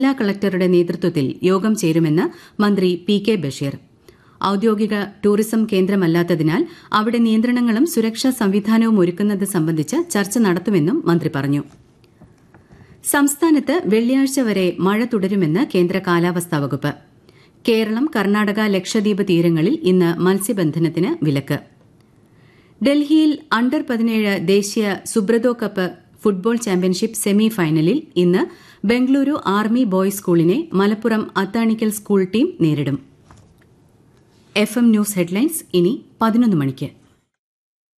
ജില്ലാ കളക്ടറുടെ നേതൃത്വത്തിൽ യോഗം ചേരുമെന്ന് മന്ത്രി പി കെ ബഷീർ ഔദ്യോഗിക ടൂറിസം കേന്ദ്രമല്ലാത്തതിനാൽ അവിടെ നിയന്ത്രണങ്ങളും സുരക്ഷാ സംവിധാനവും ഒരുക്കുന്നത് സംബന്ധിച്ച് ചർച്ച നടത്തുമെന്നും മന്ത്രി പറഞ്ഞു സംസ്ഥാനത്ത് വെള്ളിയാഴ്ച വരെ മഴ തുടരുമെന്ന് കേന്ദ്ര കാലാവസ്ഥാ വകുപ്പ് കേരളം കർണാടക ലക്ഷദ്വീപ് തീരങ്ങളിൽ ഇന്ന് മത്സ്യബന്ധനത്തിന് വിലക്ക് ഡൽഹിയിൽ അണ്ടർ പതിനേഴ് ദേശീയ Subroto cup football championship semi ഫൈനലിൽ ഇന്ന് ബംഗളൂരു ആർമി ബോയ്സ് സ്കൂളിനെ മലപ്പുറം അത്താണിക്കൽ സ്കൂൾ ടീം നേരിടും എഫ് എം ന്യൂസ് ഹെഡ്ലൈൻസ് ഇനി പതിനൊന്ന് മണിക്ക്